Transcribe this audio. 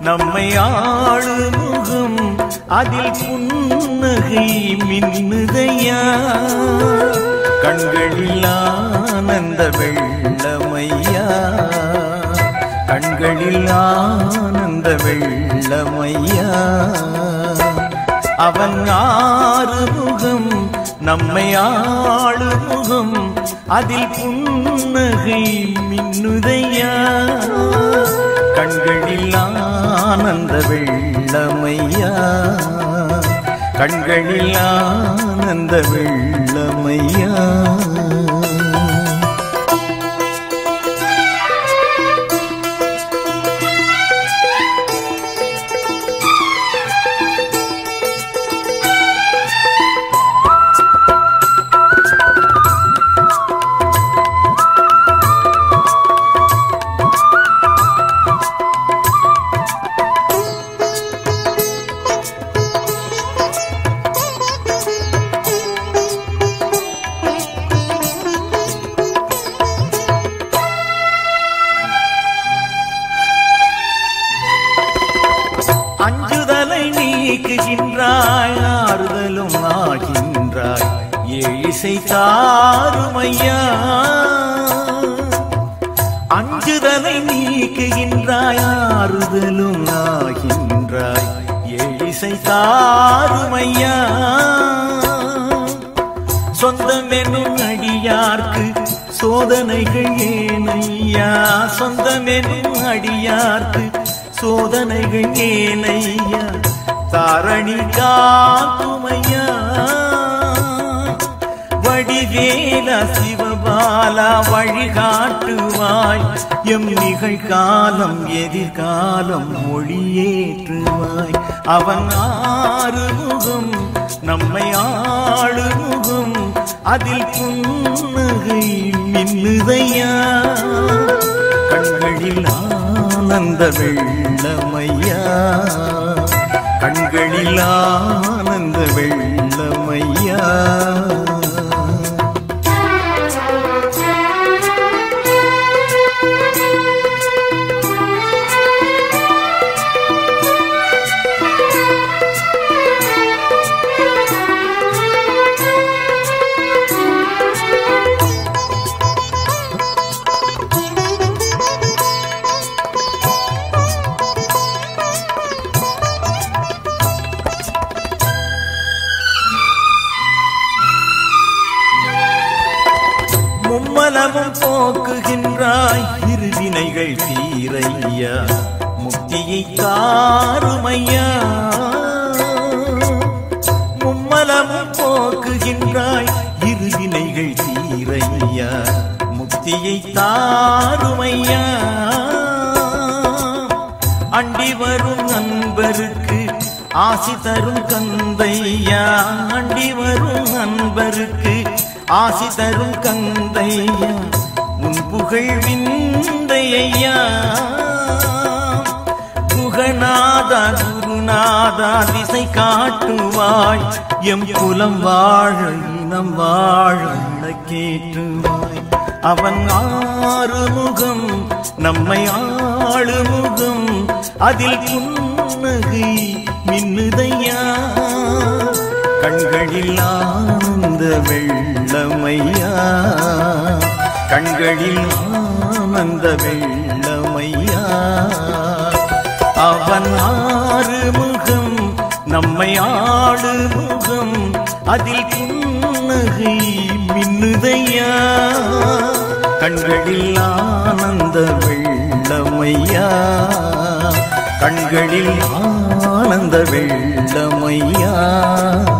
நம்மை ஆளுமுகம் அதில் புன்னகை மின்னுதையா கண்களில் ஆனந்த வெள்ளமையா கண்களில் ஆனந்த வெள்ளமையா அவன் ஆறுமுகம் நம்மை ஆளுமுகம் அதில் புன்னகை மின்னுதையா கண்களில் ஆனந்த வெள்ளமையா கண்களில் ஆனந்த வெள்ளமையா அஞ்சுதலை நீக்குகின்றாய் ஆறுதலும் ஆகின்றாய் ஏழிசை தாருமையா அஞ்சுதலை நீக்குகின்றாய் ஆறுதலும் ஆகின்றாய் ஏழிசை தாருமையா சொந்தம் என்னும் அடியார்க்கு சோதனைகள் ஏனையா சொந்தம் என்னும் அடியார்க்கு சோதனைகள் ஏனையா தாரணி காக்குமையா வடிவேலா சிவபாலா வழிகாட்டுவாய் எம் நிகழ்காலம் எதிர்காலம் மொழியேற்றுவாய் அவன் ஆறுமுகம் நம்மை ஆளுமுகம் அதில் புன்னகை மின்னுதையா கண்களில் ஆனந்த வெள்ளமையா கண்களில் ஆனந்த வெள்ளமையா மும்மலமும் போக்குகின்றாய் இருவினைகள் தீரையா முக்தியை தாருமையா மும்மலமும் போக்குகின்றாய் இருவினைகள் தீரையா முக்தியை தாருமையா அண்டி வரும் நண்பருக்கு ஆசி தரும் கந்தையா அண்டி வரும் நண்பருக்கு ஆசி தரும் கந்தையா உன் புகழ் விந்தையா குகநாதா குருநாதா திசை காட்டுவாய் எம் குலம் வாழ இனம் வாழ கேட்டுவாய் அவன் ஆறுமுகம் நம்மை ஆளுமுகம் அதில் புன்னகை மின்னுதையா கண்களில் ஆனந்த வெள்ளமையா கண்களில் ஆனந்த வெள்ளமையா அவன் ஆறுமுகம் நம்மை ஆளுமுகம் அதில் புன்னகை மின்னுதையா கண்களில் ஆனந்த வெள்ளமையா கண்களில் ஆனந்த வெள்ளமையா